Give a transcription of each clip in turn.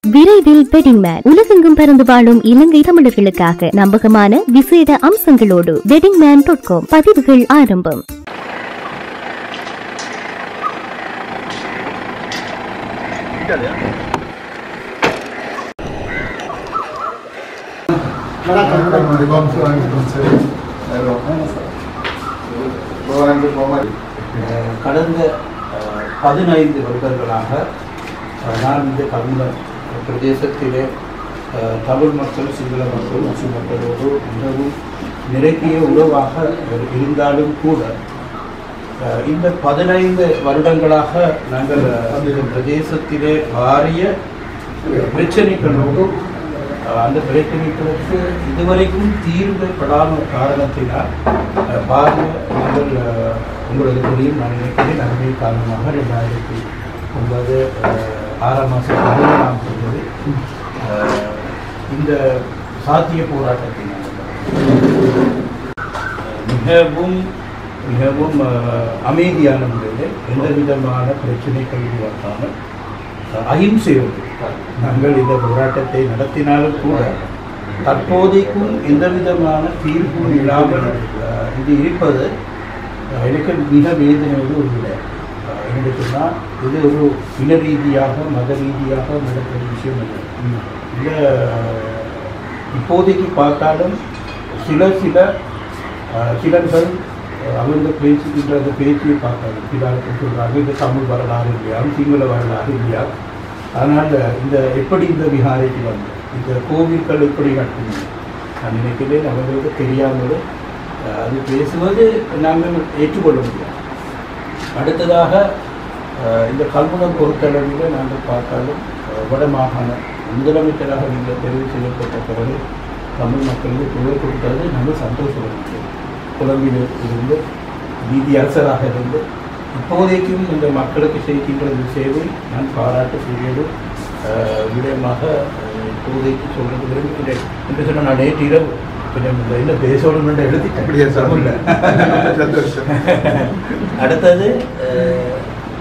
விரைவில் wedding man உலகெங்கும் பறந்து வாழும் இலங்கை தமிழர்களுக்காக நம்பகமான விசேட அம்சங்களோடு வெட்டிங் மேன் டாட் காம் பதிவுகள் ஆரம்பம் கடந்த அஹ், பதினைந்து வருடங்களாக அஹ், நான் இந்த தமிழ் பிரதேசத்திலே அஹ், தமிழ் மக்கள் சிங்கள மக்கள் முஸ்லிம் மக்களோடு மிகவும் நெருங்கிய உறவாக இருந்தாலும் கூட அஹ், இந்த பதினைந்து வருடங்களாக நாங்கள் அஹ், இந்த பிரதேசத்திலே வாரிய பிரச்சனைகளோடு அஹ், அந்த பிரச்சனைகளுக்கு இதுவரைக்கும் தீர்வு படாத காரணத்தினால் அஹ், பாரிய நீங்கள் அஹ், உங்களுக்கு தெரியும் நான் நினைக்கிறேன் நன்மை காரணமாக ரெண்டாயிரத்தி ஒன்பது அஹ், ஆறாம் மாதம் நாம் செஞ்சது அஹ், இந்த சாத்திய போராட்டத்தினால் மிகவும் மிகவும் அஹ், அமைதியான முறையில் எந்த விதமான பிரச்சனைகள் உருவாக்காமல் அஹ், அகிம்சையோடு நாங்கள் இந்த போராட்டத்தை நடத்தினாலும் கூட தற்போதைக்கும் எந்த விதமான தீர்ப்பும் இல்லாமல் அஹ், இது இருப்பது அஹ், எனக்கு மிக வேதனையோடு ஒரு விட என்று சொன்னால் இது ஒரு இன ரீதியாக மத ரீதியாக நடக்கிற விஷயம் இல்லை இல்லை இப்போதைக்கு பார்த்தாலும் சில சில அஹ், சிலர்கள் அஹ், அவங்க பேசுகின்ற அந்த பேச்சியை பார்த்தாங்க சிலருக்கு சொல்கிறாங்க இது தமிழ் வரலாறு இல்லையா சிங்கள வரலாறு இல்லையா அதனால் இந்த எப்படி இந்த விஹாரைக்கு வந்து இந்த கோவில்கள் எப்படி கட்டணும் நான் நினைக்கிறேன் அவங்களுக்கு தெரியாமல் அஹ், அது பேசுவது நாங்கள் ஏற்றுக்கொள்ள முடியாது அடுத்ததாக அஹ், இந்த கல்முனம் பொறுத்தளவில் நாங்கள் பார்த்தாலும் அஹ், வட மாகாண முதலமைச்சராக நீங்கள் தெரிவு செய்யப்பட்ட பிறகு தமிழ் மக்களுக்கு குரல் கொடுத்தது நாங்கள் சந்தோஷப்படுகிறோம் புலம்பில் இருந்து நீதி அரசராக இருந்து இப்போதைக்கும் இந்த மக்களுக்கு செய்கின்ற இந்த சேவை நான் பாராட்டக்கூடியது அஹ், விடயமாக அஹ், இப்போதைக்கு சொல்றது விரும்புகிறேன் என்று சொன்னால் நான் நேற்று இரவு கொஞ்சம் இந்த என்ன பேசணும் என்று எழுதி அப்படியா சார்? தமிழ்ல. சந்தோஷம். அடுத்தது அஹ்,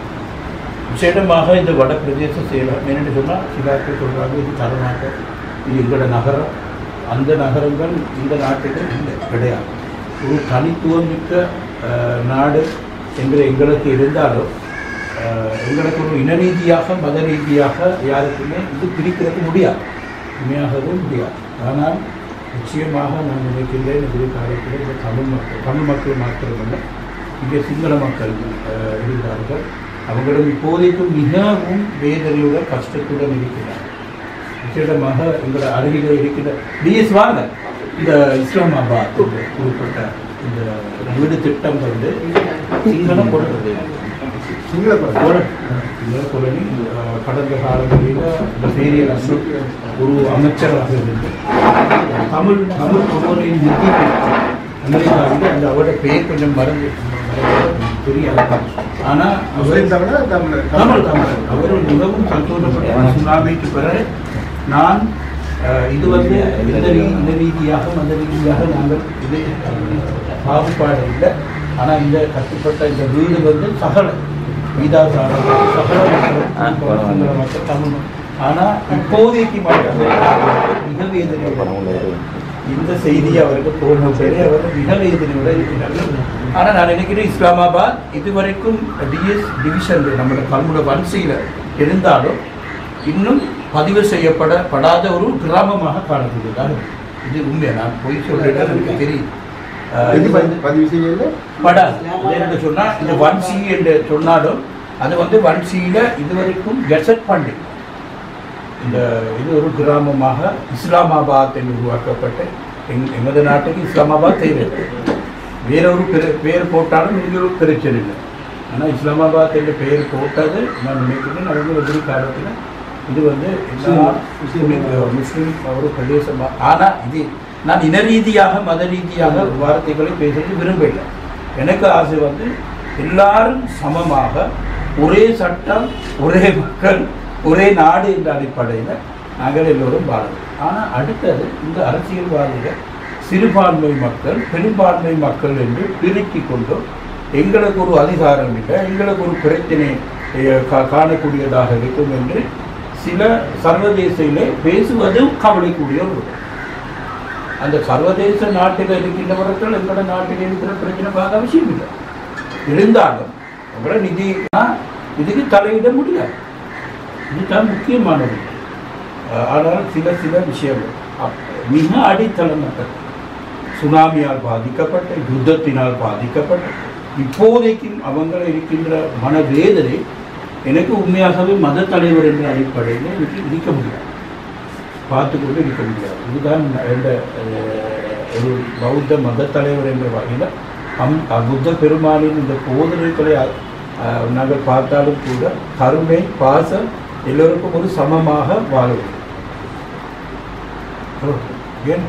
விசேடமாக இந்த வட பிரதேச செயலகம் என்னென்னு சொன்னால் சிலாக்கள் சொல்கிறாங்க இது தரமாக இது எங்களோட நகரம் அந்த நகரங்கள் இந்த நாட்டுக்கு இல்லை கிடையாது ஒரு தனித்துவம் மிக்க அஹ், நாடு என்கிற எங்களுக்கு இருந்தாலும் அஹ், எங்களுக்கு ஒரு இன ரீதியாக மத ரீதியாக யாருக்குமே இது பிரிக்கிறது முடியாது உண்மையாகவே முடியாது ஆனால் நிச்சயமாக நான் நினைக்கின்றேன் எதிர்காலத்தில் இந்த தமிழ் மக்கள் தமிழ் மக்கள் மாத்திரமல்ல இங்கே சிங்கள மக்கள் அஹ், இருந்தார்கள் அவங்களும் இப்போதைக்கு மிகவும் வேதனையுடன் கஷ்டத்துடன் இருக்கிறார்கள் விசேடமாக எங்களோட அருகில் இருக்கிற டிஎஸ் வாங்க இந்த இஸ்லாமாபாத் இந்த குறிப்பிட்ட இந்த வீடு திட்டம் வந்து சிங்களம் கொடுத்தது சிங்கள படம். கொல- சிங்கள கொலனி அஹ், கடந்த காலங்களில் இந்த பேரியர் அசோக் ஒரு அமைச்சராக இருந்து தமிழ் தமிழ் கொலனியின் நிதி பெற்று அமெரிக்காவில் அந்த அவரோட பேர் கொஞ்சம் மறந்து மறந்து தெரியாது ஆனால் முஸ்லிம் தமிழா தமிழர் தமிழ் தமிழர் அவர் மிகவும் சந்தோஷப்பட்ட சுனாமிக்கு பிறகு நான் அஹ், இது வந்து இந்த ரீ- இந்த ரீதியாக மத ரீதியாக நாங்கள் இது பாகுபாடு இல்லை ஆனால் இந்த கட்டுப்பட்ட இந்த வீடு வந்து சகல வீதாசார சகல மக்கள் சிங்கள மக்கள் தமிழ் மக்கள். ஆனால் இப்போதைக்கு மட்டும் மிக வேதனை இந்த செய்தி அவருக்கு போகணும் சரி அவர் மிக வேதனையோட இருக்கிறார்கள் ஆனால் நான் நினைக்கிறேன் இஸ்லாமாபாத் இதுவரைக்கும் டிஎஸ் டிவிஷன் நம்மளோட கல்முட வரிசையில் இருந்தாலும் இன்னும் பதிவு செய்யப்பட படாத ஒரு கிராமமாக காணப்படுகிறது இது உண்மை நான் போய் சொல்றேன் எனக்கு தெரியும் அஹ் இது இது வந்து பதிவு செய்யல படாது என்று சொன்னால் இந்த ஒன் சி என்று சொன்னாலும் அது வந்து ஒன் சியில் இதுவரைக்கும் கெசட் பண்ணி இந்த இது ஒரு கிராமமாக இஸ்லாமாபாத் என்று உருவாக்கப்பட்டு எங் எமது நாட்டுக்கு இஸ்லாமாபாத் தேவை வேறொரு பெரு பேர் போட்டாலும் இது ஒரு பிரச்சனை இல்லை ஆனால் இஸ்லாமாபாத் என்ற பெயர் போட்டது நான் நினைக்கிறேன் அவங்க எதிர்காலத்தில் இது வந்து எல்லா முஸ்லீம் முஸ்லீம் ஒரு பிரதேசமாக ஆனால் இது நான் இன ரீதியாக மத ரீதியாக வார்த்தைகளை பேசுறது விரும்பவில்லை எனக்கு ஆசை வந்து எல்லாரும் சமமாக ஒரே சட்டம் ஒரே மக்கள் ஒரே நாடு என்ற அடிப்படையில் நாங்கள் எல்லோரும் வாழணும் ஆனால் அடுத்தது இந்த அரசியல்வாதிகள் சிறுபான்மை மக்கள் பெரும்பான்மை மக்கள் என்று பிரித்து கொண்டு எங்களுக்கு ஒரு அதிகாரம் இல்லை எங்களுக்கு ஒரு பிரச்சனை அஹ், கா- காணக்கூடியதாக இருக்கும் என்று சில சர்வதேசத்திலே பேசுவதும் கவலைக்குரிய ஒரு விடயம். அந்த சர்வதேச நாட்டில் இருக்கின்றவர்கள் எங்களோட நாட்டில் இருக்கிற பிரச்சனை பார்க்க அவசியம் இல்லை இருந்தாலும் உங்களோட நிதி இதுக்கு தலையிட முடியாது இதுதான் முக்கியமானது அஹ் ஆனால் சில சில விஷயங்கள் அப்- மிக அடித்தளமற்ற சுனாமியால் பாதிக்கப்பட்ட யுத்தத்தினால் பாதிக்கப்பட்ட இப்போதைக்கு அவங்க இருக்கின்ற மனவேதனை எனக்கு உண்மையாகவே மத தலைவர் என்ற அடிப்படையில் எனக்கு இருக்க முடியாது பார்த்து கொண்டு இருக்க முடியாது இதுதான் இந்த அஹ், ஒரு பௌத்த மத தலைவர் என்ற வகையில் அம் அஹ், புத்த பெருமானின் இந்த போதனைகளை அஹ், நாங்கள் பார்த்தாலும் கூட கருணை பாசம் எல்லோருக்கும் ஒரு சமமாக வாழ வேண்டும் ஓ, ஏன்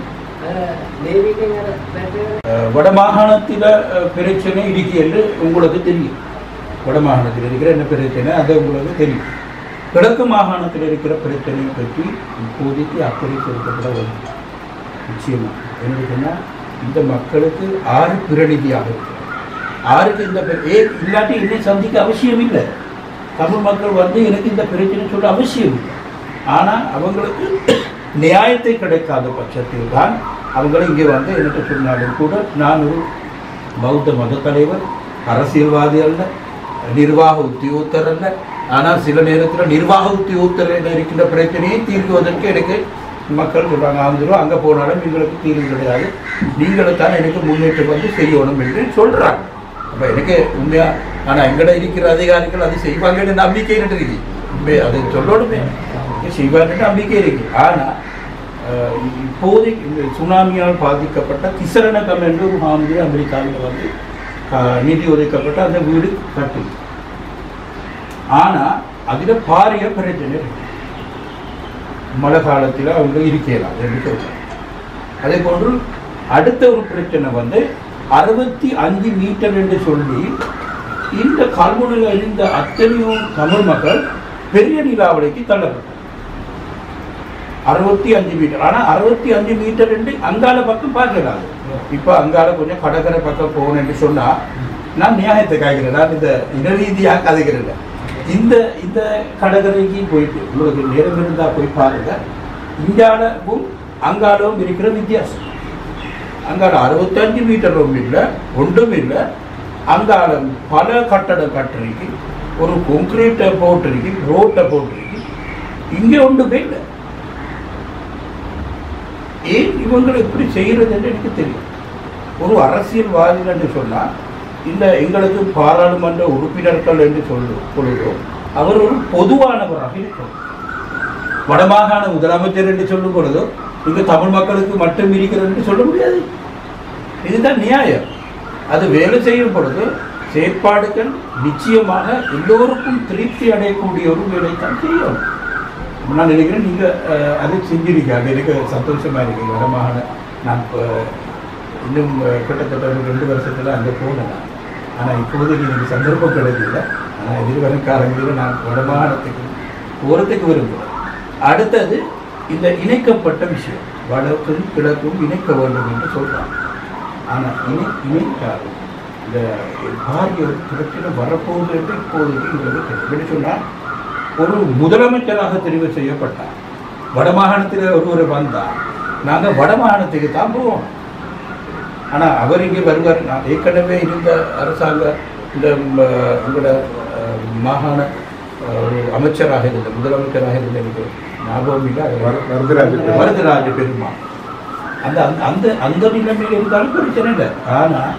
அஹ், வடமாகாணத்தில் அஹ், பிரச்சனை இருக்கு என்று உங்களுக்கு தெரியும் வடமாகாணத்தில் இருக்கிற என்ன பிரச்சனை அது உங்களுக்கு தெரியும் கிழக்கு மாகாணத்தில் இருக்கிற பிரச்சனையை பற்றி இப்போதைக்கு அக்கறை செலுத்தப்பட வேண்டும் நிச்சயமாக என்ன சொன்னால் இந்த மக்களுக்கு ஆறு பிரநிதியாக இருக்கிறார் ஆருக்கு இந்த பிர- ஏ இல்லாட்டி என்னை சந்திக்க அவசியம் இல்லை தமிழ் மக்கள் வந்து எனக்கு இந்த பிரச்சனை சொல்ல அவசியம் இல்லை ஆனால் அவங்களுக்கு நியாயத்தை கிடைக்காத பட்சத்தில் தான் அவங்களை இங்கே வந்து என்னட்ட சொன்னாலும் கூட நான் ஒரு பௌத்த மத தலைவர் அரசியல்வாதி அல்ல நிர்வாக உத்தியோகத்தர் அல்ல ஆனால் சில நேரத்தில் நிர்வாக உத்தியோகத்தரில் இருக்கின்ற பிரச்சனையை தீர்க்குவதற்கு எனக்கு மக்கள் சொல்கிறாங்க ஆந்திரம் அங்கே போனாலும் எங்களுக்கு தீர்வு கிடையாது நீங்களும் தான் எனக்கு முன்னேற்றம் வந்து செய்யணும் என்று சொல்கிறாங்க அப்போ எனக்கு உண்மையா ஆனால் எங்கட இருக்கிற அதிகாரிகள் அது செய்வாங்கன்னு நம்பிக்கை இருக்கு உண்மை அதை சொல்லணுமே செய்வாங்கன்னு நம்பிக்கை இருக்கு ஆனால் அஹ், இப்போதைக்கு இந்த சுனாமியால் பாதிக்கப்பட்ட திசரணகம் என்று ஒரு மாமதி அமெரிக்காவில் வந்து அஹ், நிதி ஒதுக்கப்பட்ட அந்த வீடு கட்டு ஆனால் அதில் பாரிய பிரச்சனை இருக்கு மழை காலத்தில் அவங்க இருக்கலாம் என்று சொல்றாங்க அதே போன்று அடுத்த ஒரு பிரச்சனை வந்து அறுபத்தி அஞ்சு மீட்டர் என்று சொல்லி இந்த கல்முனையில் இருந்த அத்தனையோ தமிழ் மக்கள் பெரிய நிலாவளைக்கு தள்ளப்பட்டார் அறுபத்தி அஞ்சு மீட்டர் ஆனால் அறுபத்தி அஞ்சு மீட்டர் என்று அங்கால பக்கம் பார்க்கலாது இப்போ அங்கால கொஞ்சம் கடற்கரை பக்கம் போகணும்னு சொன்னால் நான் நியாயத்தை காய்க்கிறேன் நான் இந்த இனரீதியாக கதைக்கிறேன் இந்த இந்த கடற்கரைக்கு போயிட்டு உங்களுக்கு நேரம் இருந்தால் போய் பாருங்க இங்காலவும் அங்காலவும் இருக்கிற வித்தியாசம் அங்கால அறுபத்தஞ்சு மீட்டரும் இல்லை ஒன்றும் இல்லை அங்காலம் பல கட்டடம் கட்டுறீங்க ஒரு கொங்கிரீட்டை போட்டிருக்கு ரோட்டை போட்டிருக்கு இங்கே ஒன்றுமே இல்லை ஏன் இவங்களை எப்படி செய்கிறதுன்னு எனக்கு தெரியும் ஒரு அரசியல்வாதி என்று சொன்னால் இந்த எங்களுக்கு பாராளுமன்ற உறுப்பினர்கள் என்று சொல்லு பொழுதோ அவர் ஒரு பொதுவானவராக இருக்கணும் வடமாகாண முதலமைச்சர் என்று சொல்லும் பொழுதோ இங்கு தமிழ் மக்களுக்கு மட்டும் இருக்கிறது என்று சொல்ல முடியாது இதுதான் நியாயம் அது வேலை செய்யும் பொழுது செயற்பாடுகள் நிச்சயமாக எல்லோருக்கும் திருப்தி அடையக்கூடிய ஒரு வேலைத்தான் செய்யும் நான் நினைக்கிறேன் நீங்கள் அதை செஞ்சிருக்கீங்க அது எனக்கு சந்தோஷமாக இருக்கு வடமாகாண நான் இப்போ இன்னும் அஹ், கிட்டத்தட்ட ஒரு ரெண்டு வருஷத்தில் அங்கே போனேன் ஆனால் இப்போதைக்கு எனக்கு சந்தர்ப்பம் கிடைக்கல ஆனால் எதிர்வரும் காலங்களில் நான் வடமாகாணத்துக்கு போகிறதுக்கு விரும்புகிறேன் அடுத்தது இந்த இணைக்கப்பட்ட விஷயம் வடக்கும் கிழக்கும் இணைக்க வேண்டும் என்று சொல்கிறாங்க ஆனால் இணை இணைக்காது இந்த பாரிய ஒரு பிரச்சனை வரப்போகுது என்று இப்போதைக்கு எங்களுக்கு எப்படி சொன்னால் ஒரு முதலமைச்சராக தெரிவு செய்யப்பட்டார் வடமாகாணத்தில் ஒருவர் வந்தால் நாங்கள் வடமாகாணத்துக்கு தான் போவோம் ஆனால் அவர் இங்கே வருவார் நான் ஏற்கனவே இருந்த அரசாங்க இந்த ம, உங்களோட அஹ், மாகாண அஹ், ஒரு அமைச்சராக இருந்த முதலமைச்சராக இருந்த எனக்கு ஞாபகம் இல்லை அது வர- வரதராஜ பெருமாள். வரதராஜ பெருமாள் அந்த அந்த- அந்த அந்த நிலைமையில் இருந்தாலும் பிரச்சனை இல்லை ஆனால்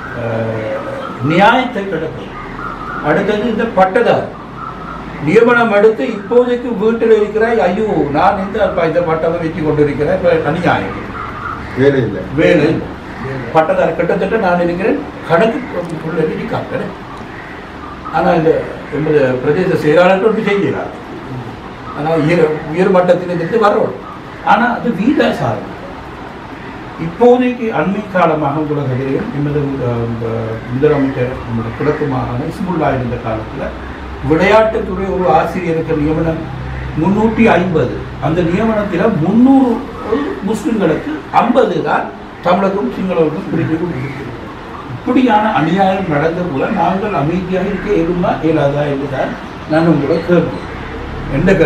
நியாயத்தை கிடக்கும் அடுத்தது இந்த பட்டதார் நியமனம் எடுத்து இப்போதைக்கு வீட்டில் இருக்கிறாய் ஐயோ நான் இந்த அப்ப இந்த பட்டம் வச்சு கொண்டு இருக்கிறேன் இப்ப அநியாயம் வேலை இல்லை வேலை பட்டதார் கிட்டத்தட்ட நான் இருக்கிறேன் கணக்கு எழுதி காட்டுறேன் ஆனால் இந்த எமது பிரதேச செயலாளர்கள் ஒன்று செய்யலாம் ஆனால் உயர் உயர் மட்டத்திலிருந்து வரணும் ஆனால் அது வீதாசாரம் இப்போதைக்கு அண்மை காலமாக உலகிலேயும் எமது அஹ், அஹ், முதலமைச்சர் நம்முடைய கிழக்கு மாகாண இஸ்முல்லா இருந்த காலத்தில் விளையாட்டுத்துறை ஒரு ஆசிரியருக்கு நியமனம் முன்னூற்றி ஐம்பது அந்த நியமனத்தில் முந்நூறு முஸ்லிம்களுக்கு ஐம்பது தான் தமிழகம் சிங்களவர்களும் பிரித்து கொடுத்திருக்கிறது. இப்படியான அநியாயம் நடந்த போல நாங்கள் அமைதியாக இருக்க இயலுமா இயலாதா என்றுதான் நான் உங்களோட கேள்வி எந்த கேள்வி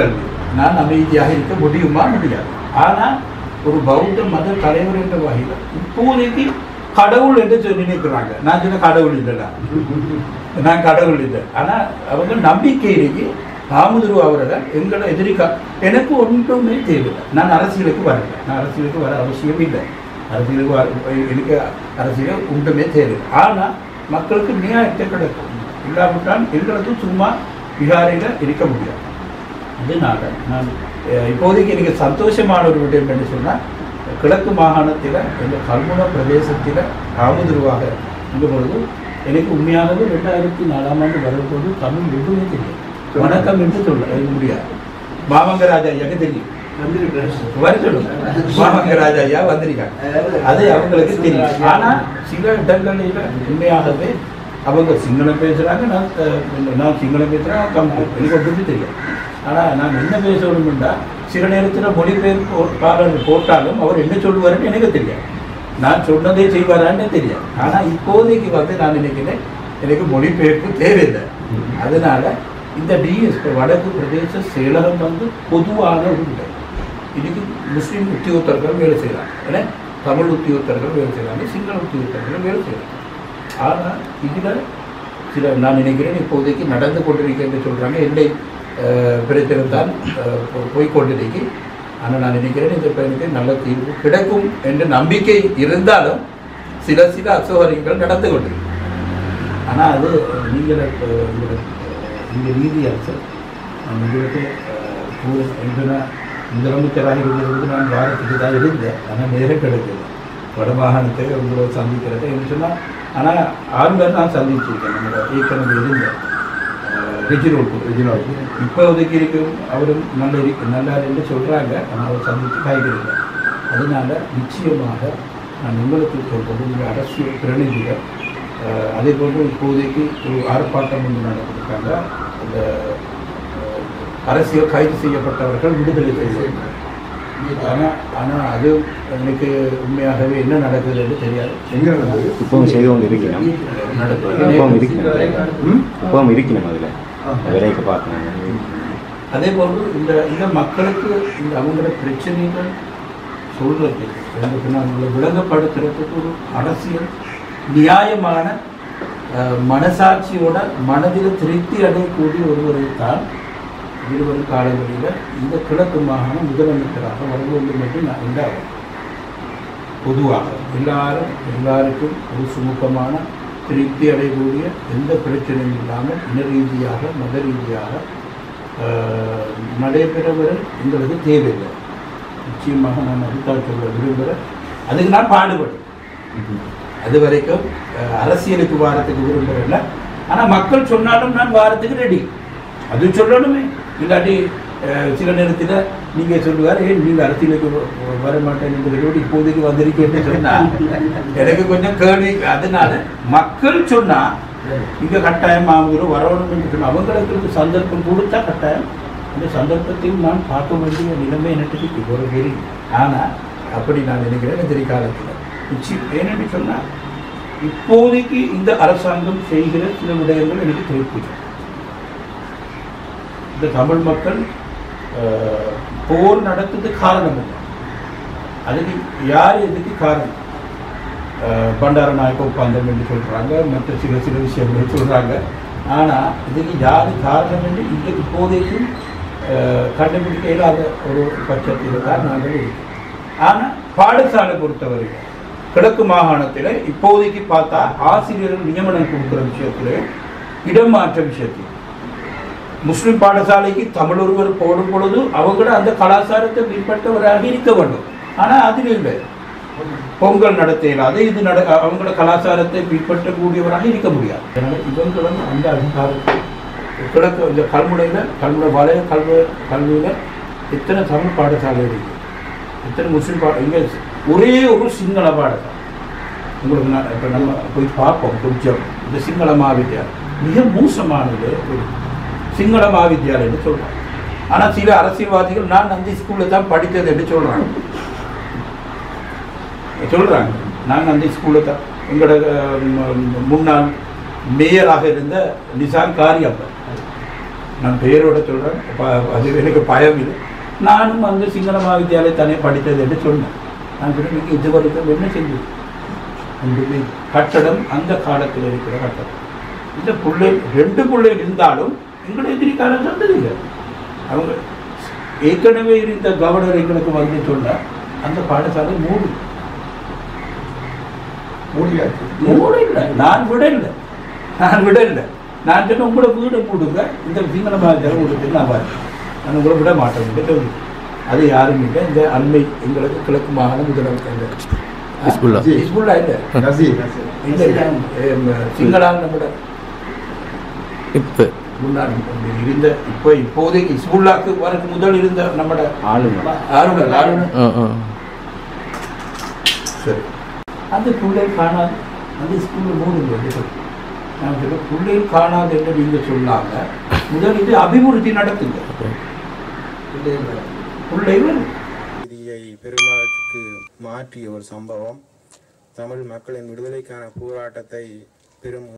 நான் அமைதியாக இருக்க முடியுமா முடியாது ஆனால் ஒரு பௌத்த மத தலைவர் என்ற வகையில் இப்போதைக்கு கடவுள் என்று சொல்லி நினைக்கிறாங்க நான் சொன்ன கடவுள் இல்லைடா நான் கடவுள் இல்லை ஆனால் அவங்க நம்பிக்கையிலேயே ராமதுரு அவர்கள் எங்களை எதிரிக்கா எனக்கு ஒன்றுமே தேவையில்லை நான் அரசியலுக்கு வரல நான் அரசியலுக்கு வர அவசியம் இல்லை அரசியலுக்கு வர எனக்கு அரசியல் ஒன்றுமே தேவையில்லை ஆனால் மக்களுக்கு நியாயத்தை கிடைக்கும் இல்லாவிட்டால் எங்களுக்கு சும்மா விகாரையில் இருக்க முடியாது அதனால நான் அஹ், இப்போதைக்கு எனக்கு சந்தோஷமான ஒரு விடயம் என்று சொன்னால் கிழக்கு மாகாணத்தில் எங்கள் கல்முனை பிரதேசத்தில் ராமதுருவாக இருக்கும் பொழுது எனக்கு உண்மையாகவே ரெண்டாயிரத்தி நாலாம் ஆண்டு வரும்போது தமிழ் எதுவுமே தெரியும் வணக்கம் என்று சொல்ல எனக்கு முடியாது மாமங்கராஜா ஐயாக்கு தெரியும் வர சொல்லுங்க மாமங்கராஜா ஐயா வந்திருக்காங்க அது அவங்களுக்கு தெரியும் ஆனா சில இடங்களில் உண்மையாகவே அவங்க சிங்களம் பேசுறாங்க நான் அஹ், நான் சிங்களம் பேசுறேன் தமிழ் எனக்கு ஒன்றுமே தெரியும் ஆனா நான் என்ன பேசணும்னா சில நேரத்தில் மொழிபெயர்ப்பாளர் போட்டாலும் அவர் என்ன சொல்லுவாருன்னு எனக்கு தெரியாது நான் சொன்னதே செய்வாரான்னு தெரியாது ஆனா இப்போதைக்கு வந்து நான் நினைக்கிறேன் எனக்கு மொழிபெயர்ப்பு தேவையில்லை அதனால இந்த டிஎஸ் வடக்கு பிரதேச செயலகம் வந்து பொதுவான ஒரு இடம் இதுக்கு முஸ்லீம் உத்தியோகத்தர்கள் வேலை செய்கிறாங்க ஏன்னா தமிழ் உத்தியோகத்தர்கள் வேலை செய்கிறாங்க சிங்கள உத்தியோகத்தர்கள் வேலை செய்கிறாங்க ஆனால் இதில் சில நான் நினைக்கிறேன் இப்போதைக்கு நடந்து கொண்டிருக்கேன்னு சொல்கிறாங்க என்னை பிரச்சனை தான் அஹ், போ- போய் கொண்டிருக்கு ஆனால் நான் நினைக்கிறேன் இந்த பையனுக்கு நல்ல தீர்வு கிடைக்கும் என்ற நம்பிக்கை இருந்தாலும் சில சில அசௌகரியங்கள் நடந்து கொண்டிருக்கு ஆனால் அது நீங்கள் இந்த நீதி அரசு உங்களுக்கு என்றுனா முதலமைச்சராக இருந்தது நான் வாரத்துக்கு தான் இருந்தேன் ஆனால் நேரம் கிடைக்கல வட மாகாணத்தை உங்களை சந்திக்கிறது என்று சொன்னால் ஆனால் ஆளுநர் நான் சந்திச்சிருக்கேன் நம்மளோட ஏற்கனவே இருந்தேன் ரிஜினோல் ரிஜினோல் இப்போதைக்கு இருக்கும் அவரும் நல்ல இருக்கு நல்லா என்று சொல்கிறாங்க ஆனால் அவர் சந்தித்து காய்கறிங்க அதனால நிச்சயமாக நான் உங்களுக்கு சொல்வது இந்த அரசியல் பிரதிநிதிகள் அஹ், அதே போன்று இப்போதைக்கு ஒரு ஆர்ப்பாட்டம் ஒன்று நடந்திருக்காங்க அந்த அஹ், அரசியல் கைது செய்யப்பட்டவர்கள் விடுதலை செய்வார்கள் ஆனால் ஆனால் அது எனக்கு உண்மையாகவே என்ன நடக்குதுன்னு தெரியாது எங்க நடந்தது? இப்பவும் செய்து கொண்டு இருக்கிறோம் இப்பவும் நடக்குது இருக்கணும் ம்? இப்பவும் இருக்கணும் அதில் விலைக்கு பார்க்கணும் அதே போன்று இந்த இந்த மக்களுக்கு இந்த அவங்களோட பிரச்சனைகள் சொல்றது எனக்கு நான் உங்களை விளங்கப்படுத்துறதுக்கு ஒரு அரசியல் நியாயமான அஹ், மனசாட்சியோட மனதில் திருப்தி அடையக்கூடிய ஒருவரை தான் இருவரும் காலங்களில் இந்த கிழக்கு மாகாண முதலமைச்சராக வர வேண்டும் என்று நான் உண்டாகும் பொதுவாக எல்லாரும் எல்லாருக்கும் ஒரு சுமூகமான திருப்தி அடையக்கூடிய எந்த பிரச்சனையும் இல்லாமல் இன ரீதியாக மத ரீதியாக ஆஹ், நடைபெறவர எங்களுக்கு தேவையில்லை நிச்சயமாக நான் அதுதான் சொல்ல விரும்புகிறேன் அதுக்கு நான் பாடுபடும் அது வரைக்கும் அஹ், அரசியலுக்கு வாரத்துக்கு விரும்புகிறேன் ஆனால் மக்கள் சொன்னாலும் நான் வாரத்துக்கு ரெடி அது சொல்லணுமே இல்லாட்டி அஹ், சில நேரத்தில் நீங்கள் சொல்லுவார் ஏன் நீங்கள் அரசியலுக்கு வ- வ- வர மாட்டேன்னு இப்போதைக்கு வந்திருக்கேன்னு சொன்னா எனக்கு கொஞ்சம் கேள்வி அதனால மக்கள் சொன்னா இங்க கட்டாயம் அவங்க வரணும் என்று சொன்னா அவங்களுக்கு ஒரு சந்தர்ப்பம் கொடுத்தா கட்டாயம் அந்த சந்தர்ப்பத்தையும் நான் பார்க்க வேண்டிய நிலைமை எனக்கு இருக்கு ஒரு வெறி ஆனால் அப்படி நான் நினைக்கிறேன் எதிர்காலத்தில் நிச்சயம் ஏனென்று சொன்னால் இப்போதைக்கு இந்த அரசாங்கம் செய்கிற சில விடயங்கள் எனக்கு திருப்தி இந்த தமிழ் மக்கள் அஹ், போர் நடத்துறது காரணம் இல்லை அதுக்கு யார் எதுக்கு காரணம் அஹ், பண்டார நாயக்க ஒப்பந்தம் என்று சொல்கிறாங்க மற்ற சில சில விஷயங்கள் சொல்கிறாங்க ஆனால் இதுக்கு யார் காரணம் என்று இந்த இப்போதைக்கு அஹ், கண்டுபிடிக்க இயலாத ஒரு பட்சத்தில் தான் நாங்கள் இருக்கோம் ஆனால் பாடசாலை பொறுத்தவரைக்கும் கிழக்கு மாகாணத்தில் இப்போதைக்கு பார்த்தா ஆசிரியர்கள் நியமனம் கொடுக்குற விஷயத்தில் இடமாற்ற விஷயத்தில் முஸ்லிம் பாடசாலைக்கு தமிழ் ஒருவர் போடும் பொழுது அவங்கள அந்த கலாச்சாரத்தை பின்பற்றவராக இருக்க வேண்டும் ஆனால் அதில் இல்லை பொங்கல் நடத்த இயலாது இது நட அவங்களோட கலாச்சாரத்தை பின்பற்றக்கூடியவராக இருக்க முடியாது அதனால் இவங்களும் அந்த அதிகாரத்தை கிழக்கு இந்த கல்முனையில் கல்முனை வளைய கல்வி கல்வியில் எத்தனை தமிழ் பாடசாலை இருக்கு எத்தனை முஸ்லீம் பாட இங்கே ஒரே ஒரு சிங்கள பாடசாலை உங்களுக்கு நான் இப்போ நம்ம போய் பார்ப்போம் கொஞ்சம் இந்த சிங்கள மகாவித்யாலயம் மிக மோசமானது ஒரு சிங்கள மகாவித்யாலயம்னு சொல்கிறாங்க ஆனால் சில அரசியல்வாதிகள் நான் அந்த ஸ்கூலில் தான் படித்தது என்று சொல்கிறாங்க சொல்கிறாங்க நாங்கள் அந்த ஸ்கூலில் தான் எங்களோட அஹ், ம- முன்னாள் மேயராக இருந்த நிசான் காரியப்பன் நான் பெயரோட சொல்கிறேன் அது எனக்கு பயம் இல்லை நானும் வந்து சிங்கள மகாவித்யாலயத்தானே படித்தது என்று சொன்னேன் நான் கூட நீங்கள் இது வரைக்கும் என்ன செஞ்சது அந்த கட்டடம் அந்த காலத்தில் இருக்கிற கட்டடம் இந்த பிள்ளை ரெண்டு பிள்ளை இருந்தாலும் எங்களை எதிரிக்காரன் சொன்னதில்லை அவங்க ஏற்கனவே இருந்த கவர்னர் எங்களுக்கு வந்து சொன்னார் அந்த பாடசாலை மூடு மூடியாச்சு மூடு இல்லை நான் விட இல்லை நான் விட இல்லை நான் சொன்ன உங்களோட வீடு மூடுங்க இந்த சிங்கள மாதிரி வீடு நான் வரேன் நான் உங்களை விட மாட்டேன் சொல்லி அது யாரும் இல்லை இந்த அண்மை எங்களுக்கு கிழக்கு மாகாண முதலமைச்சர் ஹிஸ்புல்லா. ஹிஸ்புல்லா இல்லை நசீர் இல்லை இல்லை சிங்களால் நம்மட இப்போ முன்னாள் இருந்த இப்போ இப்போதைக்கு ஹிஸ்புல்லாக்கு வரக்கு முதல் இருந்த நம்மட ஆளுநர் ஆளுநர் ஆளுநர் ஆ ஆ சரி அந்த பிள்ளை காணாது அந்த ஸ்கூலில் மூணு பேர் நான் சொல்ல பிள்ளைகள் காணாது என்று நீங்கள் சொல்லாங்க முதல் இது அபிவிருத்தி நடத்துங்க பிள்ளைகள் நீதியை பெருமாளத்துக்கு மாற்றிய ஒரு சம்பவம் தமிழ் மக்களின் விடுதலைக்கான போராட்டத்தை பெரும்